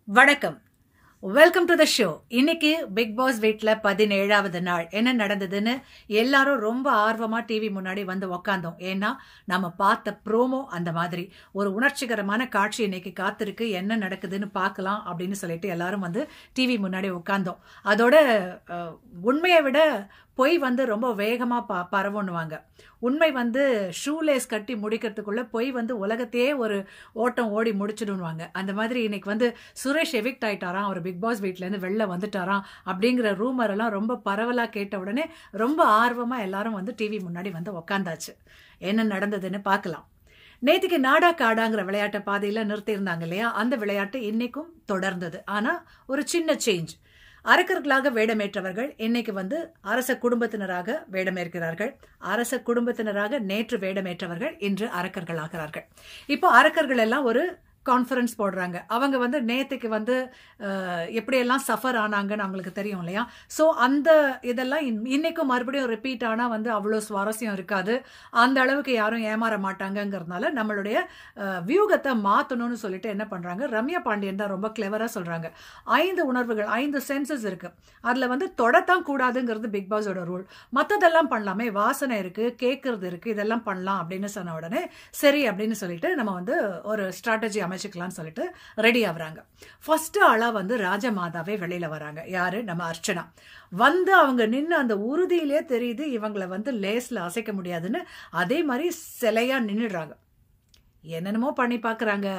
வணக்கம் welcome to the show இன்னைக்கு Bigg Boss வீட்ல பதினேழாவது நாள் என்ன நடந்ததுன்னு எல்லாரும் ரொம்ப ஆர்வமா டிவி முன்னாடி வந்து உக்காந்தோம் ஏன்னா நம்ம பார்த்த ப்ரோமோ அந்த மாதிரி ஒரு உணர்ச்சிகரமான காட்சி இன்னைக்கு காத்திருக்கு என்ன நடக்குதுன்னு பார்க்கலாம் அப்படின்னு சொல்லிட்டு எல்லாரும் வந்து டிவி முன்னாடி உட்காந்தோம் அதோட அஹ், உண்மையை விட பொய் வந்து ரொம்ப வேகமா ப பரவுன்னுவாங்க உண்மை வந்து ஷூலேஸ் கட்டி முடிக்கிறதுக்குள்ள பொய் வந்து உலகத்தையே ஒரு ஓட்டம் ஓடி முடிச்சிடுவாங்க அந்த மாதிரி இன்னைக்கு வந்து சுரேஷ் எவிக்ட் ஆயிட்டாராம் அவர் பிக் பாஸ் வீட்லேருந்து வெளில வந்துட்டாராம் அப்படிங்கிற ரூமர் எல்லாம் ரொம்ப பரவலாக கேட்ட உடனே ரொம்ப ஆர்வமாக எல்லாரும் வந்து டிவி முன்னாடி வந்து உக்காந்தாச்சு என்ன நடந்ததுன்னு பார்க்கலாம் நேத்திக்கு நாடா காடாங்கிற விளையாட்டை பாதையில் நிறுத்தியிருந்தாங்க இல்லையா அந்த விளையாட்டு இன்னைக்கும் தொடர்ந்தது ஆனால் ஒரு சின்ன சேஞ்ச் அரக்கர்களாக வேடமேற்றவர்கள் இன்னைக்கு வந்து அரச குடும்பத்தினராக வேடமேற்கிறார்கள் அரச குடும்பத்தினராக நேற்று வேடமேற்றவர்கள் இன்று அரக்கர்களாகிறார்கள் இப்போ அரக்கர்கள் எல்லாம் ஒரு கான்ஃபரன்ஸ் போடுறாங்க அவங்க வந்து நேத்துக்கு வந்து அஹ், எப்படியெல்லாம் சஃபர் ஆனாங்கன்னு அவங்களுக்கு தெரியும் இல்லையா ஸோ அந்த இதெல்லாம் இன்- இன்னைக்கும் மறுபடியும் ரிப்பீட் ஆனால் வந்து அவ்வளோ சுவாரஸ்யம் இருக்காது அந்த அளவுக்கு யாரும் ஏமாற மாட்டாங்கங்கிறதுனால நம்மளுடைய அஹ், வியூகத்தை மாற்றணும்னு சொல்லிட்டு என்ன பண்ணுறாங்க ரம்யா பாண்டியன் தான் ரொம்ப கிளவராக சொல்கிறாங்க ஐந்து உணர்வுகள் ஐந்து சென்சஸ் இருக்கு அதில் வந்து தொடத்தான் கூடாதுங்கிறது பிக் பாஸோட ரூல் மற்றதெல்லாம் பண்ணலாமே வாசனை இருக்கு கேட்கறது இருக்கு இதெல்லாம் பண்ணலாம் அப்படின்னு சொன்ன உடனே சரி அப்படின்னு சொல்லிட்டு நம்ம வந்து ஒரு ஸ்ட்ராட்டஜி அமைச்சுக்கலாம்னு சொல்லிட்டு ரெடி ஆகுறாங்க ஃபர்ஸ்ட் ஆளா வந்து ராஜமாதாவே வெளியில வராங்க யாரு நம்ம அர்ச்சனா வந்து அவங்க நின்று அந்த உறுதியிலே தெரியுது இவங்களை வந்து லேஸ்ல அசைக்க முடியாதுன்னு அதே மாதிரி சிலையா நின்றுடுறாங்க என்னென்னமோ பண்ணி பார்க்குறாங்க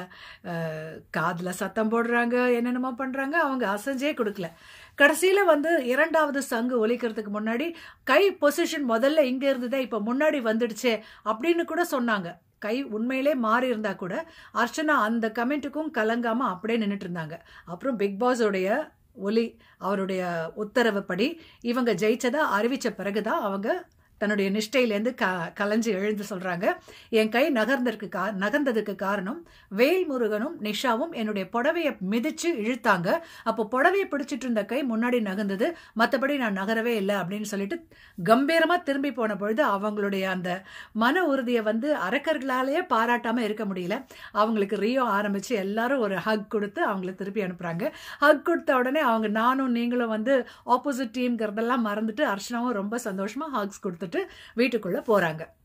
காதில் சத்தம் போடுறாங்க என்னென்னமோ பண்ணுறாங்க அவங்க அசைஞ்சே கொடுக்கல கடைசியில் வந்து இரண்டாவது சங்கு ஒலிக்கிறதுக்கு முன்னாடி கை பொசிஷன் முதல்ல இங்கே இருந்ததே இப்போ முன்னாடி வந்துடுச்சே அப்படின்னு கூட சொன்னாங்க கை உண்மையிலே மாறி இருந்தா கூட அர்ச்சனா அந்த கமெண்ட்டுக்கும் கலங்காம அப்படியே நின்றுட்டு இருந்தாங்க அப்புறம் பிக் பாஸோடைய ஒலி அவருடைய உத்தரவுப்படி இவங்க ஜெயிச்சதா அறிவிச்ச பிறகுதான் அவங்க தன்னுடைய நிஷ்டையிலேருந்து க கலைஞ்சு எழுந்து சொல்றாங்க என் கை நகர்ந்ததுக்கு கா நகர்ந்ததுக்கு காரணம் வேல்முருகனும் நிஷாவும் என்னுடைய புடவையை மிதிச்சு இழுத்தாங்க அப்போ புடவையை பிடிச்சிட்டு இருந்த கை முன்னாடி நகர்ந்தது மற்றபடி நான் நகரவே இல்லை அப்படின்னு சொல்லிட்டு கம்பீரமா திரும்பி போன பொழுது அவங்களுடைய அந்த மன உறுதியை வந்து அரக்கர்களாலேயே பாராட்டாம இருக்க முடியல அவங்களுக்கு ரியோ ஆரம்பிச்சு எல்லாரும் ஒரு ஹக் கொடுத்து அவங்களை திருப்பி அனுப்புறாங்க ஹக் கொடுத்த உடனே அவங்க நானும் நீங்களும் வந்து ஆப்போசிட் டீம்ங்கிறதெல்லாம் மறந்துட்டு அர்ச்சனாவும் ரொம்ப சந்தோஷமா ஹக்ஸ் கொடுத்துட்டு வீட்டுக்குள்ள போறாங்க